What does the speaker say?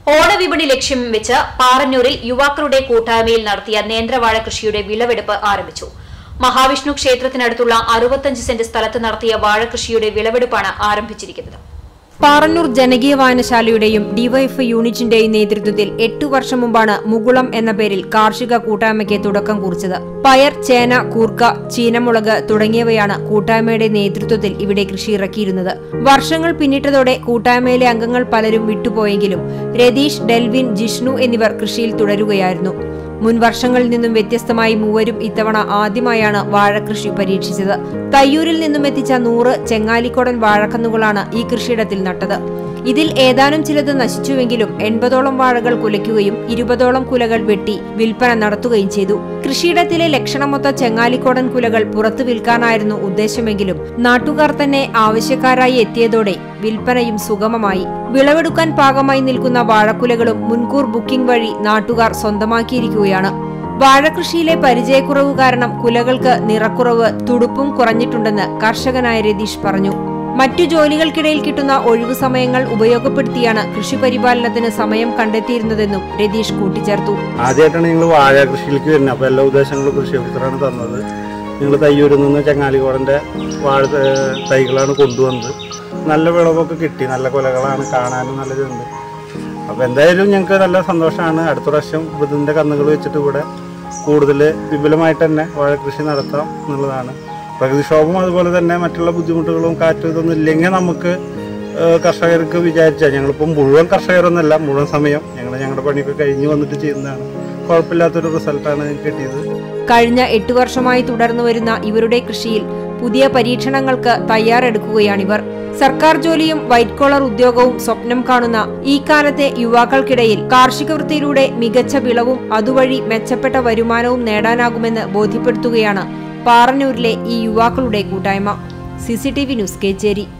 ഓണവിപണി ലക്ഷ്യം വെച്ച് പാറന്നൂരിൽ യുവാക്കളുടെ കൂട്ടായ്മയിൽ നടത്തിയ നേന്ത്രവാഴ കൃഷിയുടെ വിളവെടുപ്പ് ആരംഭിച്ചു മഹാവിഷ്ണു ക്ഷേത്രത്തിനടുത്തുള്ള അറുപത്തഞ്ച് സെന്റ് സ്ഥലത്ത് നടത്തിയ വാഴകൃഷിയുടെ വിളവെടുപ്പാണ് ആരംഭിച്ചിരിക്കുന്നത് പാറന്നൂർ ജനകീയ വായനശാലയുടെയും ഡിവൈഎഫ് യൂണിറ്റിന്റെയും നേതൃത്വത്തിൽ എട്ടു വർഷം മുമ്പാണ് മുകുളം എന്ന പേരിൽ കാർഷിക കൂട്ടായ്മയ്ക്ക് തുടക്കം കുറിച്ചത് പയർ ചേന കൂർക്ക ചീനമുളക് തുടങ്ങിയവയാണ് കൂട്ടായ്മയുടെ നേതൃത്വത്തിൽ ഇവിടെ കൃഷി ഇറക്കിയിരുന്നത് വർഷങ്ങൾ പിന്നിട്ടതോടെ കൂട്ടായ്മയിലെ അംഗങ്ങൾ പലരും വിട്ടുപോയെങ്കിലും രതീഷ് ഡെൽവിൻ ജിഷ്ണു എന്നിവർ കൃഷിയിൽ തുടരുകയായിരുന്നു മുൻ വർഷങ്ങളിൽ നിന്നും വ്യത്യസ്തമായി മൂവരും ഇത്തവണ ആദ്യമായാണ് വാഴകൃഷി പരീക്ഷിച്ചത് തയ്യൂരിൽ നിന്നും എത്തിച്ച നൂറ് ചെങ്ങാലിക്കോടൻ വാഴക്കന്നുകളാണ് ഈ കൃഷിയിടത്തിൽ നട്ടത് ഇതിൽ ഏതാനും ചിലത് നശിച്ചുവെങ്കിലും എൺപതോളം വാഴകൾ കുലയ്ക്കുകയും ഇരുപതോളം കുലകൾ വെട്ടി വിൽപ്പന നടത്തുകയും ചെയ്തു കൃഷിയിടത്തിലെ ലക്ഷണമൊത്ത ചെങ്ങാലിക്കോടൻ കുലകൾ പുറത്തു വിൽക്കാനായിരുന്നു ഉദ്ദേശമെങ്കിലും നാട്ടുകാർ തന്നെ ആവശ്യക്കാരായി എത്തിയതോടെ വിൽപ്പനയും സുഗമമായി വിളവെടുക്കാൻ പാകമായി നിൽക്കുന്ന വാഴക്കുലകളും മുൻകൂർ ബുക്കിംഗ് വഴി നാട്ടുകാർ സ്വന്തമാക്കിയിരിക്കുകയാണ് വാഴകൃഷിയിലെ പരിചയക്കുറവ് കാരണം കുലകൾക്ക് നിറക്കുറവ് തുടുപ്പും കുറഞ്ഞിട്ടുണ്ടെന്ന് കർഷകനായ രതീഷ് പറഞ്ഞു മറ്റു ജോലികൾക്കിടയിൽ കിട്ടുന്ന ഒഴിവു സമയങ്ങൾ ഉപയോഗപ്പെടുത്തിയാണ് കൃഷി പരിപാലനത്തിന് സമയം കണ്ടെത്തിയിരുന്നതെന്നും രതീഷ് കൂട്ടിച്ചേർത്തു ആദ്യമായിട്ടാണ് നിങ്ങൾ വാഴ കൃഷിയിലേക്ക് വരുന്നത് അപ്പോൾ എല്ലാ ഉദ്ദേശങ്ങളും കൃഷി ഓഫീസറാണ് തന്നത് നിങ്ങൾ തയ്യൂരിൽ നിന്ന് ചങ്ങാലിക്കോടൻ്റെ വാഴ ഏഹ്, തൈകളാണ് കൊണ്ടുവന്നത് നല്ല വിളവൊക്കെ കിട്ടി നല്ല കൊലകളാണ് കാണാനും നല്ലതുണ്ട് അപ്പോൾ എന്തായാലും ഞങ്ങൾക്ക് നല്ല സന്തോഷമാണ് അടുത്ത പ്രാവശ്യം ഇതിൻ്റെ കന്നുകൾ വെച്ചിട്ട് ഇവിടെ കൂടുതൽ വിപുലമായിട്ട് തന്നെ വാഴ കൃഷി നടത്താം എന്നുള്ളതാണ് പ്രകൃതിക്ഷോഭം അതുപോലെ തന്നെ മറ്റുള്ള ബുദ്ധിമുട്ടുകളും കാറ്റും ഇതൊന്നും ഇല്ലെങ്കിൽ നമുക്ക് ഏഹ്, കർഷകർക്ക് വിചാരിച്ചാൽ ഞങ്ങളിപ്പോൾ മുഴുവൻ കർഷകരൊന്നുമല്ല മുഴുവൻ സമയം ഞങ്ങൾ ഞങ്ങളുടെ പണിയൊക്കെ കഴിഞ്ഞ് വന്നിട്ട് ചെയ്യുന്നതാണ് കുഴപ്പമില്ലാത്തൊരു റിസൾട്ടാണ് കിട്ടിയത് കഴിഞ്ഞ എട്ടു വർഷമായി തുടർന്നു വരുന്ന ഇവരുടെ കൃഷിയിൽ പുതിയ പരീക്ഷണങ്ങൾക്ക് തയ്യാറെടുക്കുകയാണിവർ സർക്കാർ ജോലിയും വൈറ്റ് കോളർ ഉദ്യോഗവും സ്വപ്നം കാണുന്ന ഈ കാലത്തെ യുവാക്കൾക്കിടയിൽ കാർഷിക വൃത്തിയിലൂടെ മികച്ച വിളവും അതുവഴി മെച്ചപ്പെട്ട വരുമാനവും നേടാനാകുമെന്ന് ബോധ്യപ്പെടുത്തുകയാണ് പാറന്നൂരിലെ ഈ യുവാക്കളുടെ കൂട്ടായ്മ സിസിടിവി ന്യൂസ് കേച്ചേരി